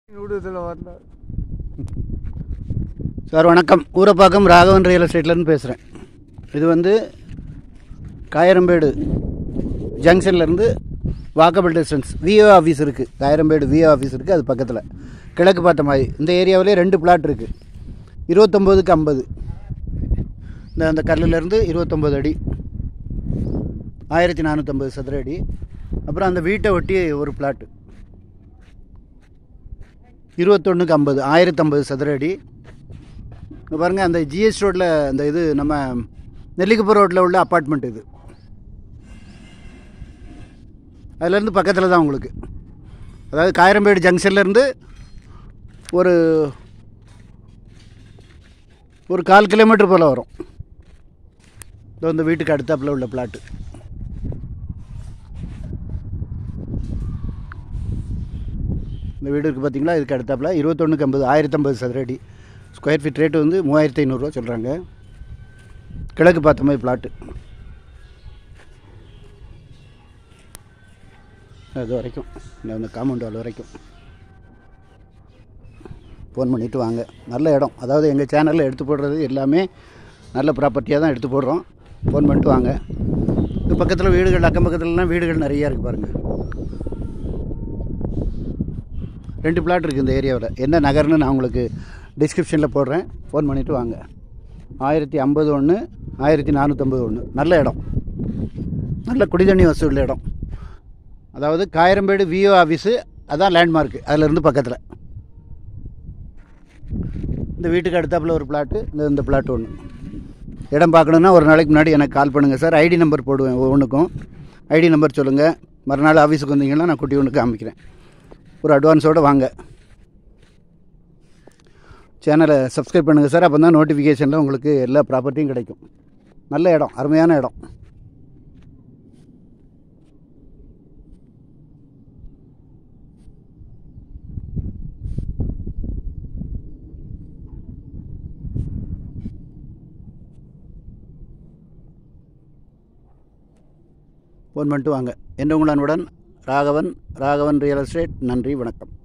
விடுதலை வரல சார் வணக்கம் ஊரப்பாக்கம் ராகவன் ரியல் எஸ்டேட்லேருந்து பேசுகிறேன் இது வந்து காயரம்பேடு ஜங்ஷன்லேருந்து வாக்கபிள் டிஸ்டன்ஸ் விஓ ஆஃபீஸ் இருக்குது காயரம்பேடு விஓ ஆஃபீஸ் இருக்குது அது பக்கத்தில் கிழக்கு பார்த்த மாதிரி இந்த ஏரியாவிலே ரெண்டு பிளாட் இருக்குது இருபத்தொம்போதுக்கு ஐம்பது இந்த அந்த கல்லுலேருந்து இருபத்தொம்போது அடி ஆயிரத்தி நானூற்றம்பது சதுர அடி அப்புறம் அந்த வீட்டை ஒட்டி ஒரு பிளாட்டு இருபத்தொன்றுக்கு ஐம்பது ஆயிரத்தம்பது சதுர அடி இங்க பாருங்க அந்த ஜிஎஸ் ரோட்டில் அந்த இது நம்ம நெல்லிக்குப்பூர் ரோட்டில் உள்ள அப்பார்ட்மெண்ட் இது அதுலேருந்து பக்கத்தில் தான் உங்களுக்கு அதாவது காயரம்பேடு ஜங்ஷன்லேருந்து ஒரு ஒரு கால் கிலோமீட்டர் போல் வரும் இதோ இந்த வீட்டுக்கு அடுத்தாப்புல உள்ள பிளாட்டு இந்த வீடு இருக்குது பார்த்தீங்களா இதுக்கு அடுத்தாப்புல இருபத்தொன்றுக்கு ஐம்பது ஆயிரத்தம்பது சதுர அடி ஸ்கொயர் ஃபீட் ரேட்டு வந்து மூவாயிரத்தி ஐநூறுரூவா சொல்கிறாங்க கிழக்கு பார்த்த மாதிரி பிளாட்டு அது வரைக்கும் இந்த அந்த காம்பவுண்ட் வால் வரைக்கும் ஃபோன் பண்ணிவிட்டு வாங்க நல்ல இடம் அதாவது எங்கள் சேனலில் எடுத்து போடுறது எல்லாமே நல்ல ப்ராப்பர்ட்டியாக தான் எடுத்து போடுறோம் ஃபோன் பண்ணிட்டு வாங்க இந்த பக்கத்தில் வீடுகள் அக்கம் பக்கத்துலலாம் வீடுகள் நிறையா இருக்குது பாருங்கள் ரெண்டு பிளாட் இருக்குது இந்த ஏரியாவில் என்ன நகர்னு நான் உங்களுக்கு டிஸ்கிரிப்ஷனில் போடுறேன் ஃபோன் பண்ணிவிட்டு வாங்க ஆயிரத்தி ஐம்பது ஒன்று ஆயிரத்தி நானூற்றம்பது ஒன்று நல்ல இடம் நல்ல குடிதண்ணி வசதி உள்ள இடம் அதாவது காயரம்பேடு விஓ ஆஃபீஸு அதான் லேண்ட்மார்க்கு அதிலேருந்து பக்கத்தில் இந்த வீட்டுக்கு அடுத்தாப்புல ஒரு பிளாட்டு இந்த இந்த பிளாட் ஒன்று இடம் பார்க்கணுன்னா ஒரு நாளைக்கு முன்னாடி எனக்கு கால் பண்ணுங்கள் சார் ஐடி நம்பர் போடுவேன் ஒவ்வொன்றுக்கும் ஐடி நம்பர் சொல்லுங்கள் மறுநாள் ஆஃபீஸுக்கு வந்தீங்கன்னா நான் குட்டி ஒன்று காமிக்கிறேன் ஒரு அட்வான்ஸோடு வாங்க சேனலை சப்ஸ்கிரைப் பண்ணுங்கள் சார் அப்போ தான் நோட்டிஃபிகேஷனில் உங்களுக்கு எல்லா ப்ராப்பர்ட்டியும் கிடைக்கும் நல்ல இடம் அருமையான இடம் ஃபோன் பண்ணிட்டு வாங்க என்ன உங்களுடன் ராகவன் ராகவன் ரியல் எஸ்டேட் நன்றி வணக்கம்